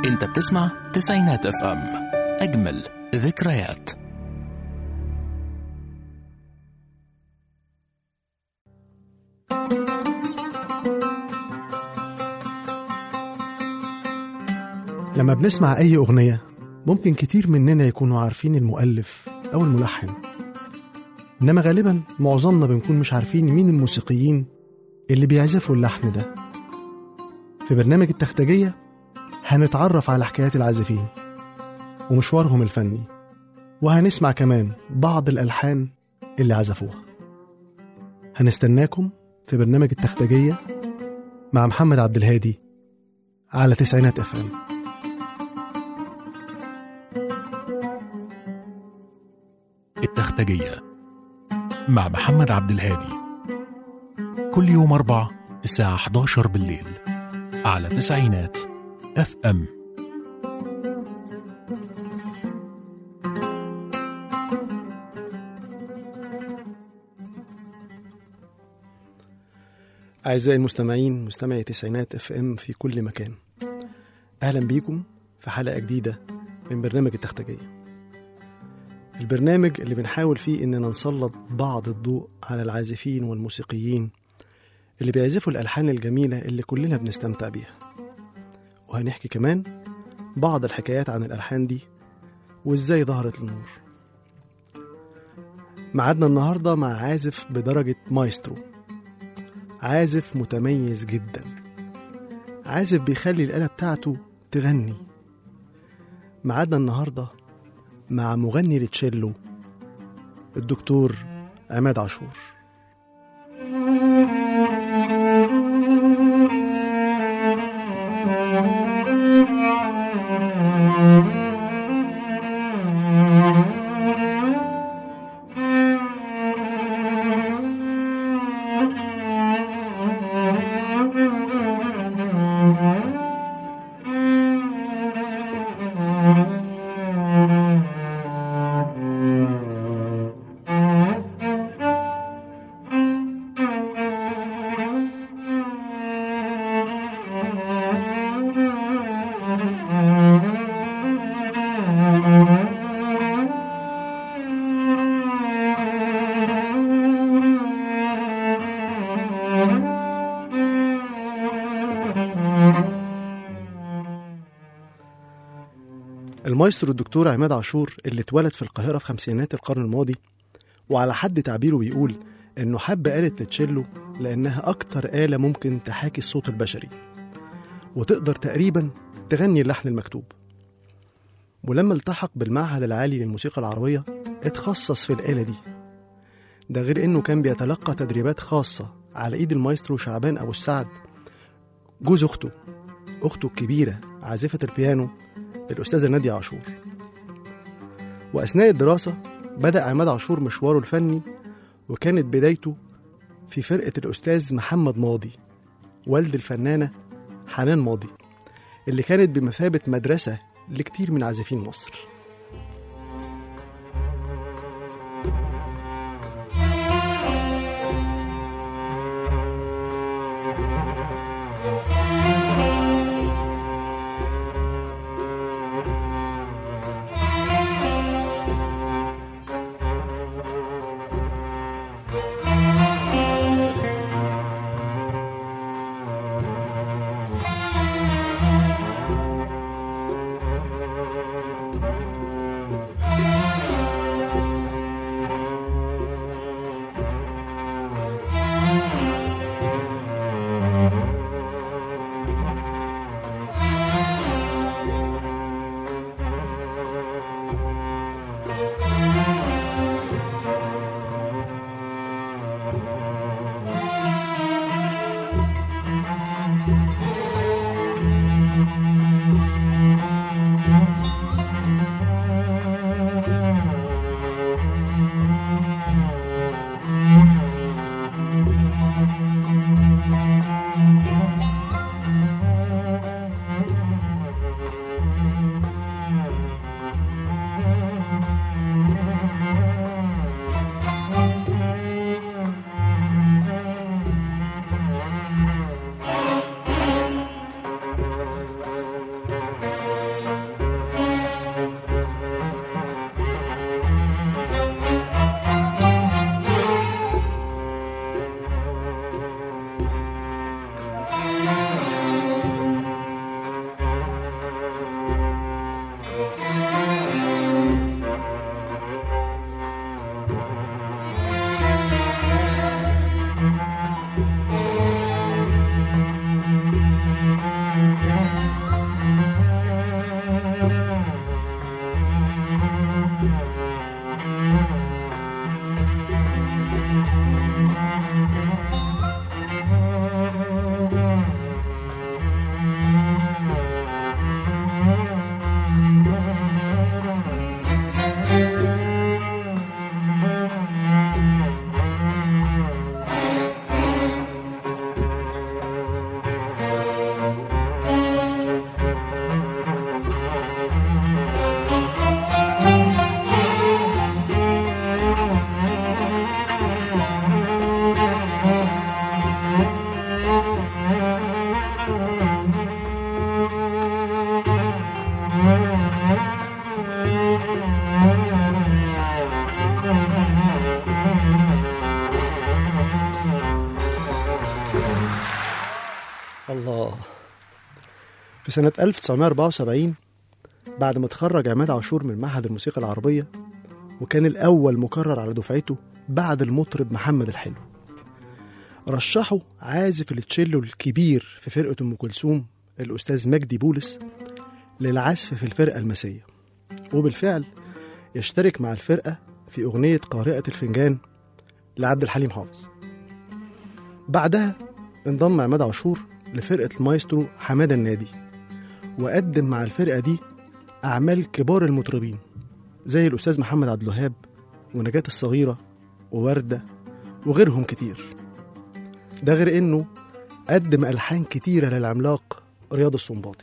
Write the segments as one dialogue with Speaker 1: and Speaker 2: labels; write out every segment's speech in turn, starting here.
Speaker 1: انت بتسمع تسعينات اف ام اجمل ذكريات
Speaker 2: لما بنسمع أي أغنية ممكن كتير مننا يكونوا عارفين المؤلف أو الملحن إنما غالبا معظمنا بنكون مش عارفين مين الموسيقيين اللي بيعزفوا اللحن ده في برنامج التختجية هنتعرف على حكايات العازفين ومشوارهم الفني وهنسمع كمان بعض الألحان اللي عزفوها هنستناكم في برنامج التختجية مع محمد عبد الهادي على تسعينات اف ام
Speaker 1: التختجية مع محمد عبد الهادي كل يوم أربع الساعة 11 بالليل على تسعينات اف ام
Speaker 2: أعزائي المستمعين مستمعي تسعينات اف ام في كل مكان أهلا بيكم في حلقة جديدة من برنامج التختجية البرنامج اللي بنحاول فيه إننا نسلط بعض الضوء على العازفين والموسيقيين اللي بيعزفوا الألحان الجميلة اللي كلنا بنستمتع بيها وهنحكي كمان بعض الحكايات عن الألحان دي وإزاي ظهرت للنور معادنا النهاردة مع عازف بدرجة مايسترو عازف متميز جدا عازف بيخلي الآلة بتاعته تغني معادنا النهاردة مع مغني التشيلو الدكتور عماد عاشور المايسترو الدكتور عماد عاشور اللي اتولد في القاهرة في خمسينات القرن الماضي وعلى حد تعبيره بيقول إنه حب آلة التشيلو لأنها أكتر آلة ممكن تحاكي الصوت البشري وتقدر تقريبا تغني اللحن المكتوب ولما التحق بالمعهد العالي للموسيقى العربية اتخصص في الآلة دي ده غير إنه كان بيتلقى تدريبات خاصة على إيد المايسترو شعبان أبو السعد جوز أخته أخته الكبيرة عازفة البيانو الأستاذة نادية عاشور وأثناء الدراسة بدأ عماد عاشور مشواره الفني وكانت بدايته في فرقة الأستاذ محمد ماضي والد الفنانة حنان ماضي اللي كانت بمثابة مدرسة لكتير من عازفين مصر الله في سنة 1974 بعد ما اتخرج عماد عاشور من معهد الموسيقى العربية وكان الأول مكرر على دفعته بعد المطرب محمد الحلو رشحوا عازف التشيلو الكبير في فرقة أم كلثوم الأستاذ مجدي بولس للعزف في الفرقة المسية وبالفعل يشترك مع الفرقة في أغنية قارئة الفنجان لعبد الحليم حافظ بعدها انضم عماد عاشور لفرقة المايسترو حمادة النادي وقدم مع الفرقة دي أعمال كبار المطربين زي الأستاذ محمد عبد الوهاب ونجاة الصغيرة ووردة وغيرهم كتير ده غير إنه قدم ألحان كتيرة للعملاق رياض السنباطي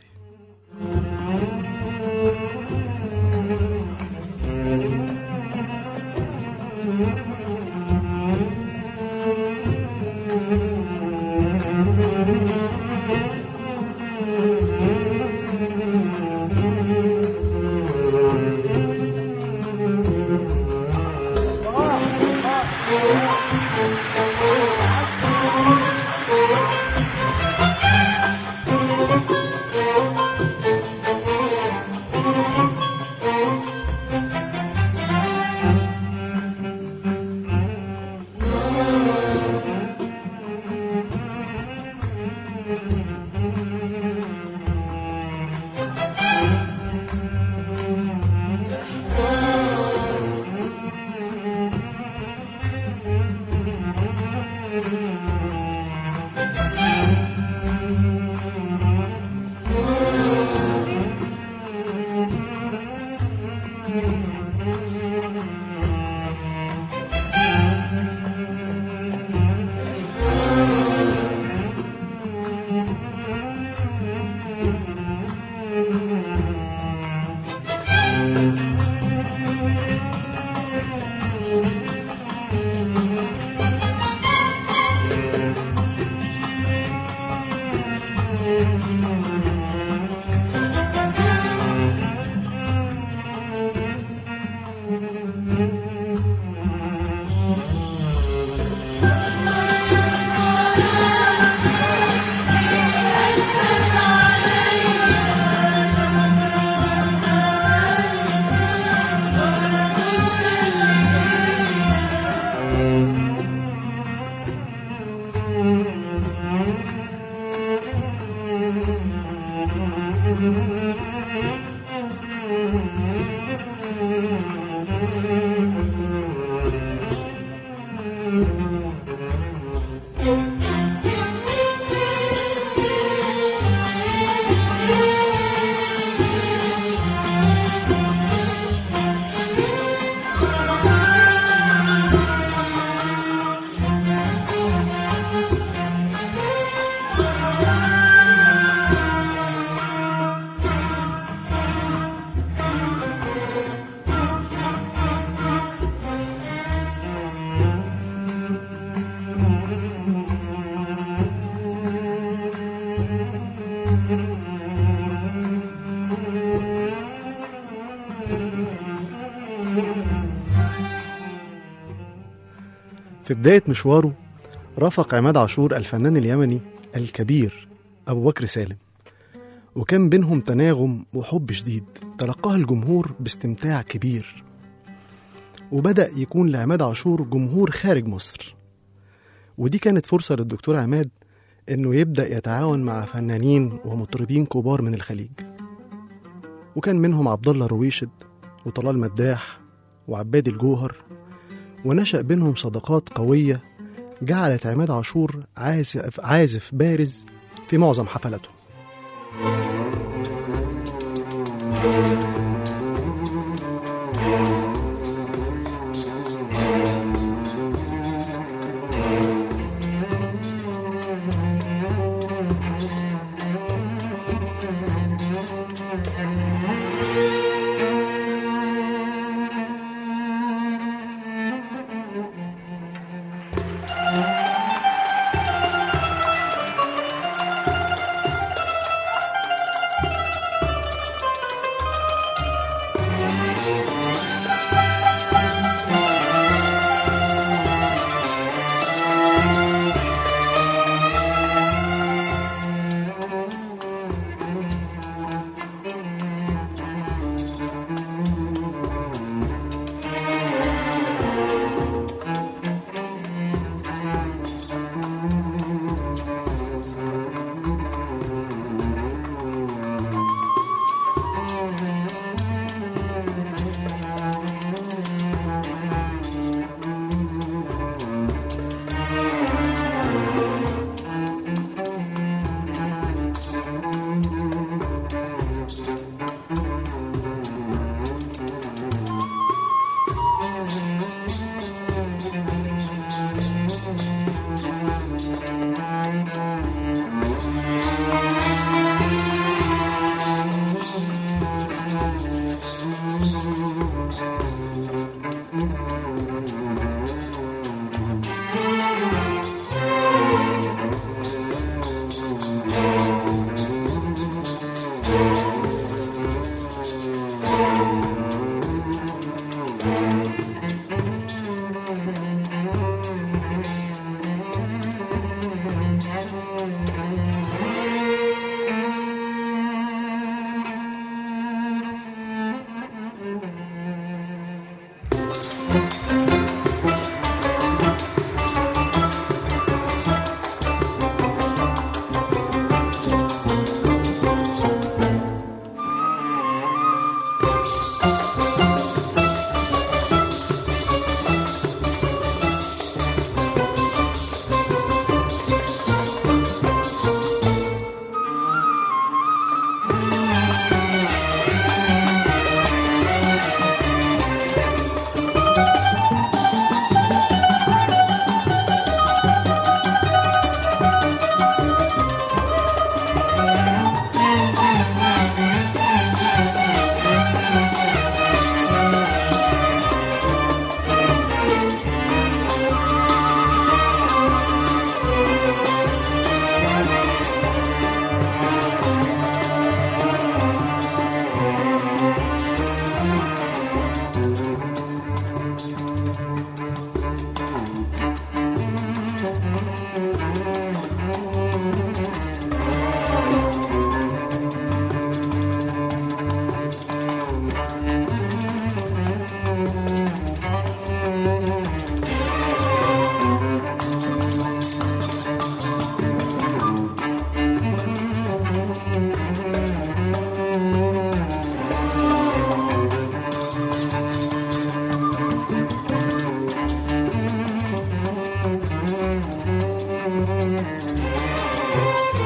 Speaker 2: في بداية مشواره رافق عماد عاشور الفنان اليمني الكبير أبو بكر سالم وكان بينهم تناغم وحب شديد تلقاه الجمهور باستمتاع كبير وبدأ يكون لعماد عاشور جمهور خارج مصر ودي كانت فرصة للدكتور عماد إنه يبدأ يتعاون مع فنانين ومطربين كبار من الخليج وكان منهم عبد الله رويشد وطلال مداح وعباد الجوهر ونشأ بينهم صداقات قوية جعلت عماد عاشور عازف, عازف بارز في معظم حفلاته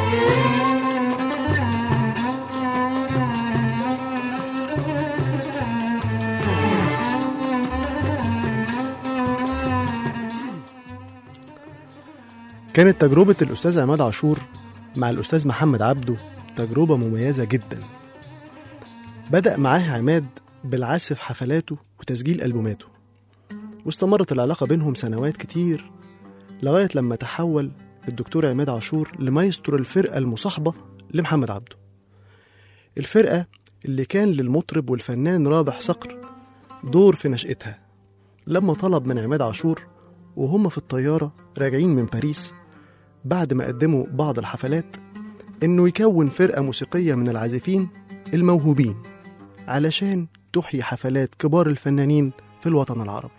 Speaker 2: كانت تجربة الأستاذ عماد عاشور مع الأستاذ محمد عبده تجربة مميزة جدا بدأ معاه عماد بالعزف في حفلاته وتسجيل ألبوماته واستمرت العلاقة بينهم سنوات كتير لغاية لما تحول الدكتور عماد عاشور لمايسترو الفرقة المصاحبة لمحمد عبده الفرقة اللي كان للمطرب والفنان رابح صقر دور في نشأتها لما طلب من عماد عاشور وهم في الطيارة راجعين من باريس بعد ما قدموا بعض الحفلات إنه يكون فرقة موسيقية من العازفين الموهوبين علشان تحيي حفلات كبار الفنانين في الوطن العربي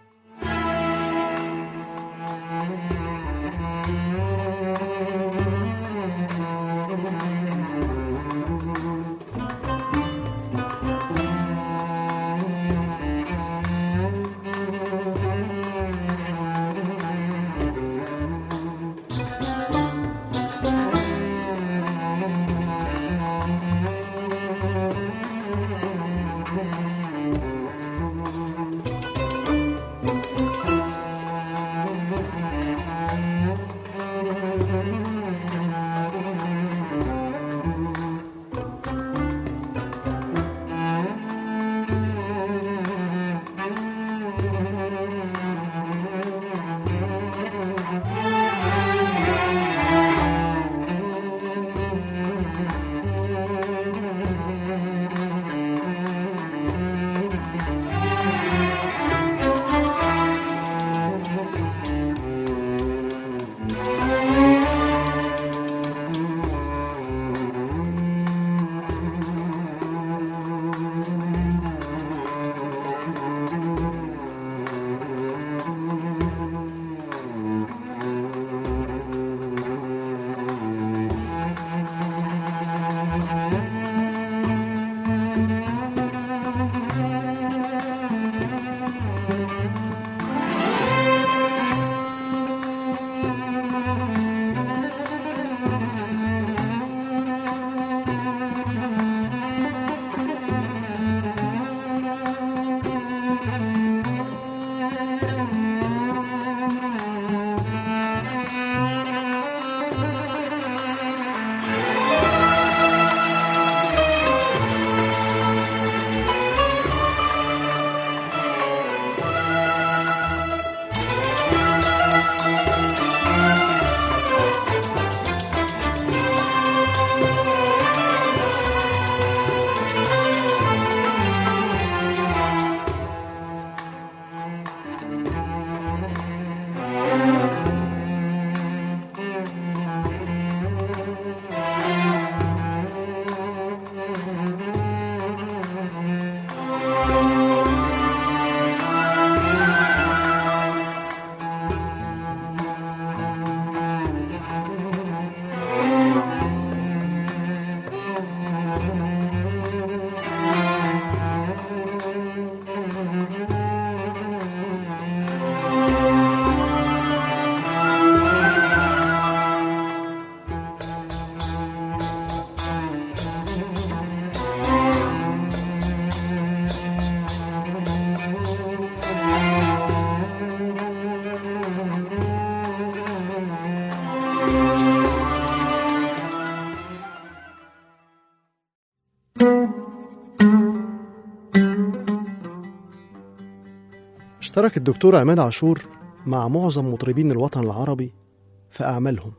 Speaker 2: اشترك الدكتور عماد عاشور مع معظم مطربين الوطن العربي في أعمالهم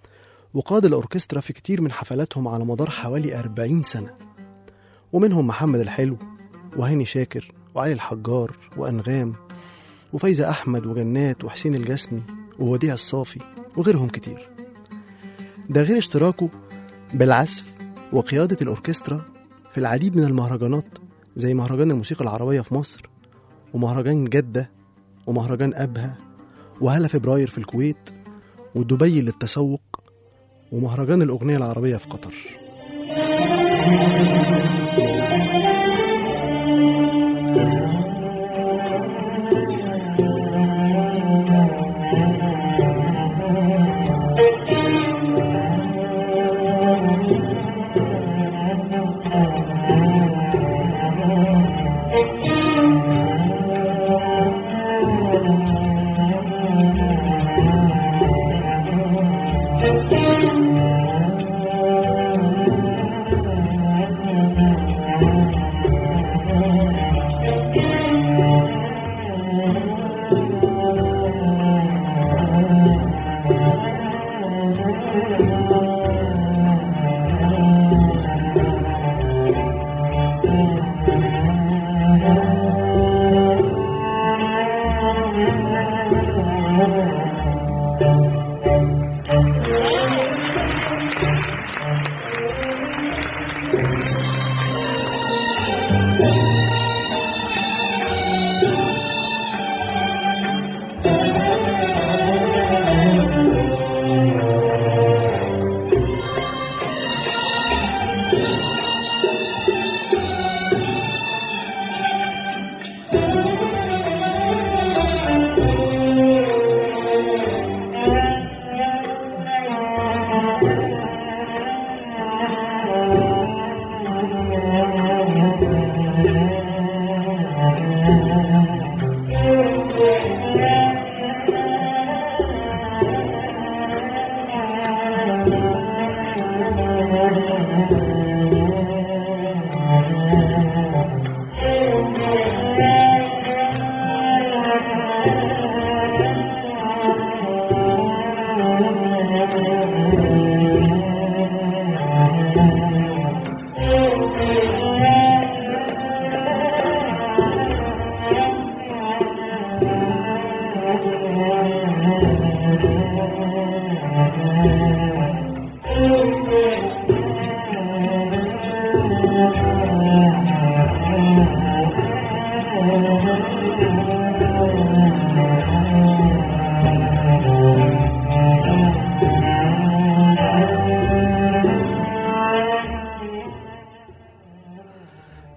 Speaker 2: وقاد الأوركسترا في كتير من حفلاتهم على مدار حوالي أربعين سنة ومنهم محمد الحلو وهاني شاكر وعلي الحجار وأنغام وفايزة أحمد وجنات وحسين الجسمي ووديع الصافي وغيرهم كتير ده غير اشتراكه بالعزف وقيادة الأوركسترا في العديد من المهرجانات زي مهرجان الموسيقى العربية في مصر ومهرجان جدة ومهرجان أبها وهلا فبراير في الكويت ودبي للتسوق ومهرجان الأغنية العربية في قطر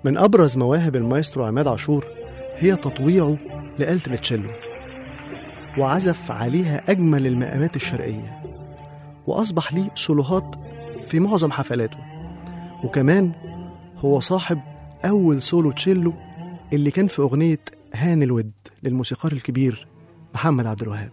Speaker 2: من أبرز مواهب المايسترو عماد عاشور هي تطويعه لآلة التشيلو وعزف عليها أجمل المقامات الشرقية وأصبح ليه سولوهات في معظم حفلاته وكمان هو صاحب أول سولو تشيلو اللي كان في أغنية هان الود للموسيقار الكبير محمد عبد الوهاب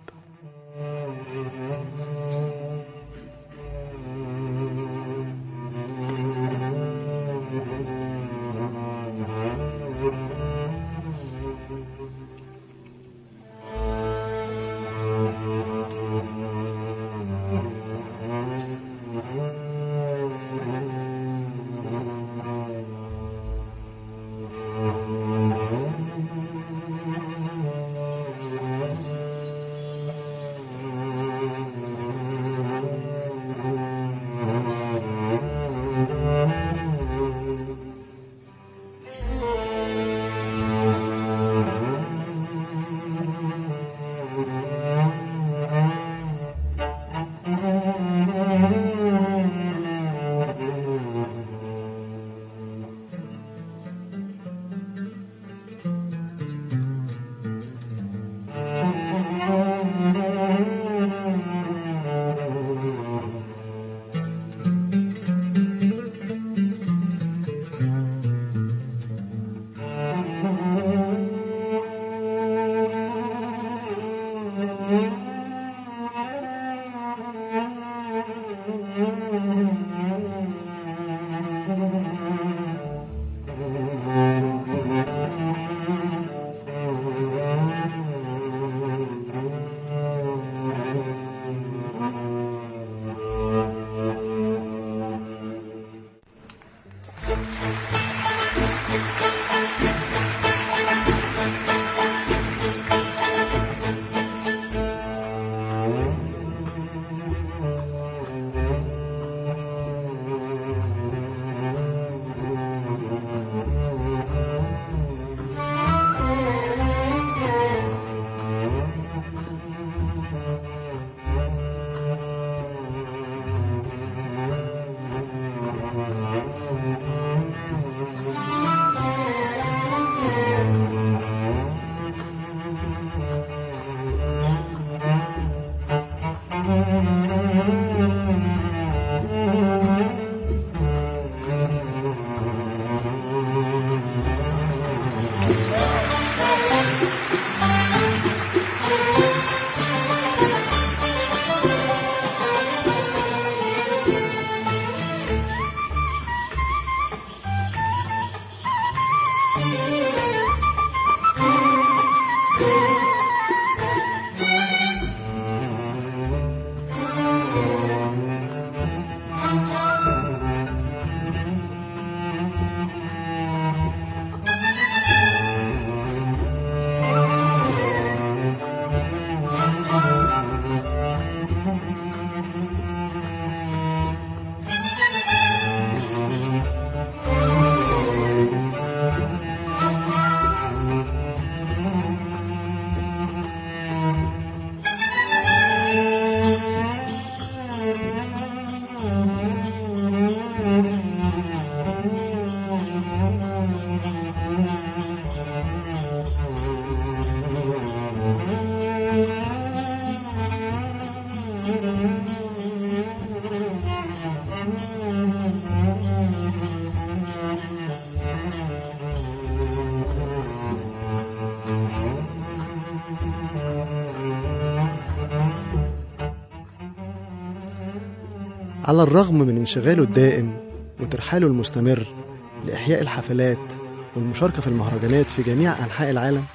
Speaker 2: على الرغم من انشغاله الدائم وترحاله المستمر لإحياء الحفلات والمشاركة في المهرجانات في جميع أنحاء العالم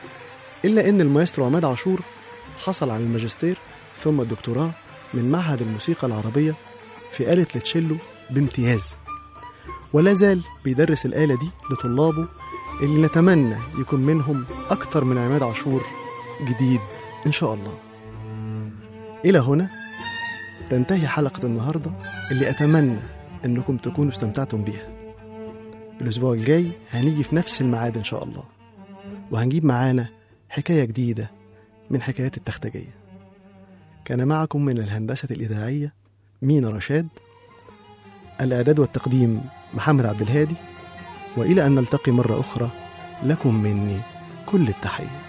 Speaker 2: إلا إن المايسترو عماد عاشور حصل على الماجستير ثم الدكتوراه من معهد الموسيقى العربية في آلة التشيلو بامتياز ولا زال بيدرس الآلة دي لطلابه اللي نتمنى يكون منهم أكتر من عماد عاشور جديد إن شاء الله إلى هنا تنتهي حلقة النهاردة اللي أتمنى إنكم تكونوا استمتعتم بيها الأسبوع الجاي هنيجي في نفس الميعاد إن شاء الله وهنجيب معانا حكاية جديدة من حكايات التختجية كان معكم من الهندسة الإذاعية مينا رشاد الإعداد والتقديم محمد عبد الهادي وإلى أن نلتقي مرة أخرى لكم مني كل التحية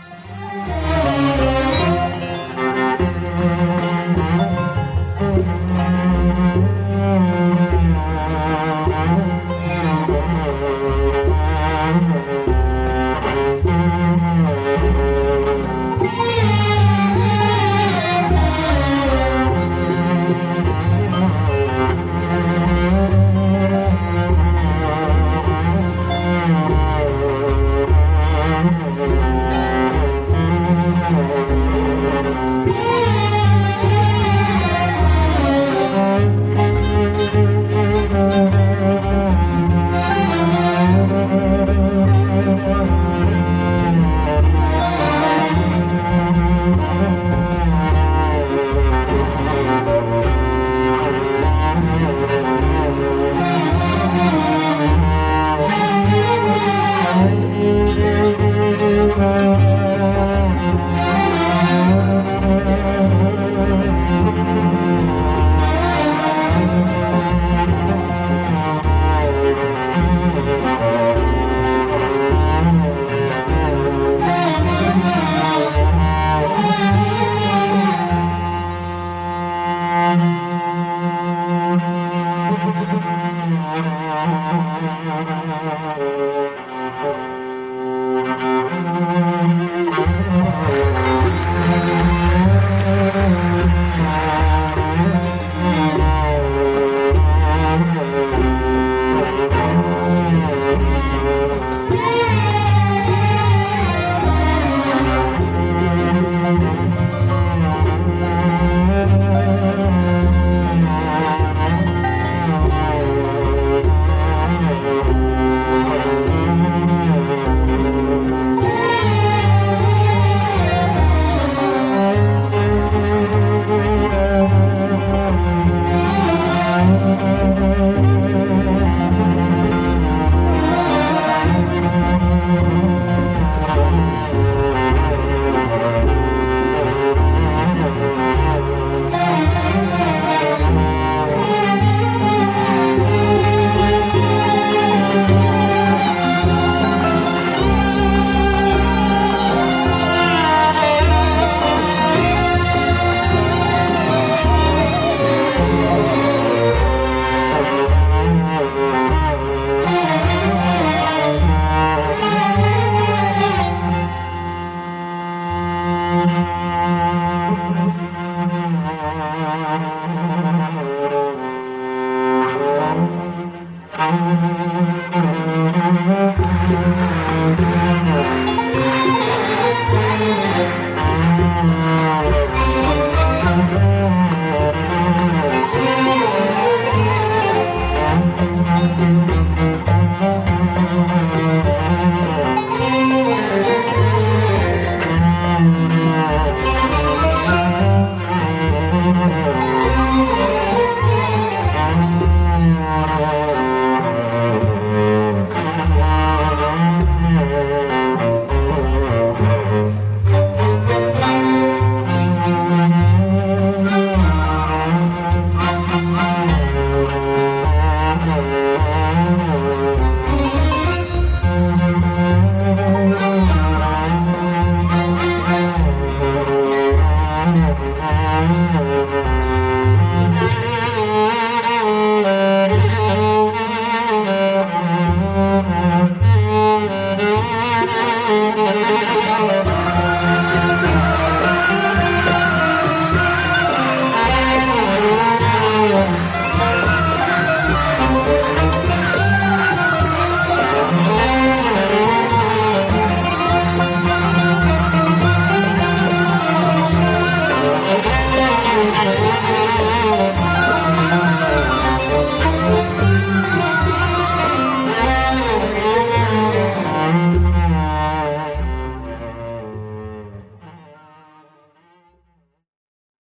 Speaker 3: Thank you.